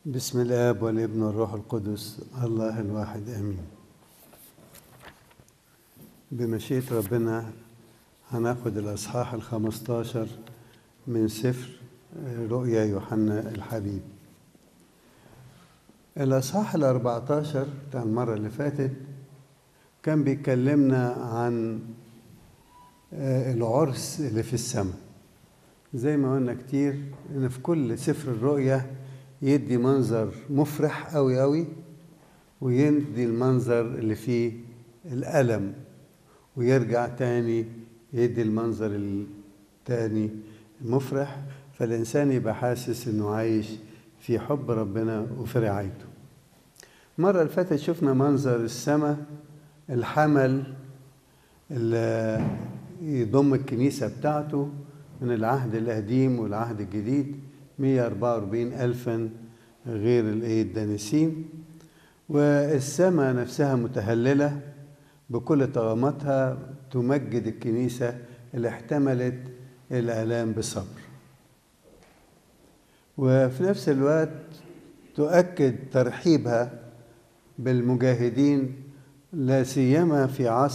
بسم الاب والابن والروح القدس الله الواحد امين بمشيئة ربنا هناخد الاصحاح الخمستاشر من سفر رؤيا يوحنا الحبيب الاصحاح الاربعتاشر بتاع المرة اللي فاتت كان بيكلمنا عن العرس اللي في السماء زي ما قلنا كتير ان في كل سفر الرؤيا يدي منظر مفرح قوي قوي ويدي المنظر اللي فيه الألم ويرجع تاني يدي المنظر التاني المفرح فالإنسان يبقى حاسس إنه عايش في حب ربنا وفي رعايته المرة اللي فاتت شفنا منظر السماء الحمل اللي يضم الكنيسة بتاعته من العهد القديم والعهد الجديد 144 ألفا غير الإيه الدانسين والسماء نفسها متهللة بكل طغماتها تمجد الكنيسة اللي احتملت الآلام بصبر وفي نفس الوقت تؤكد ترحيبها بالمجاهدين لا سيما في عصر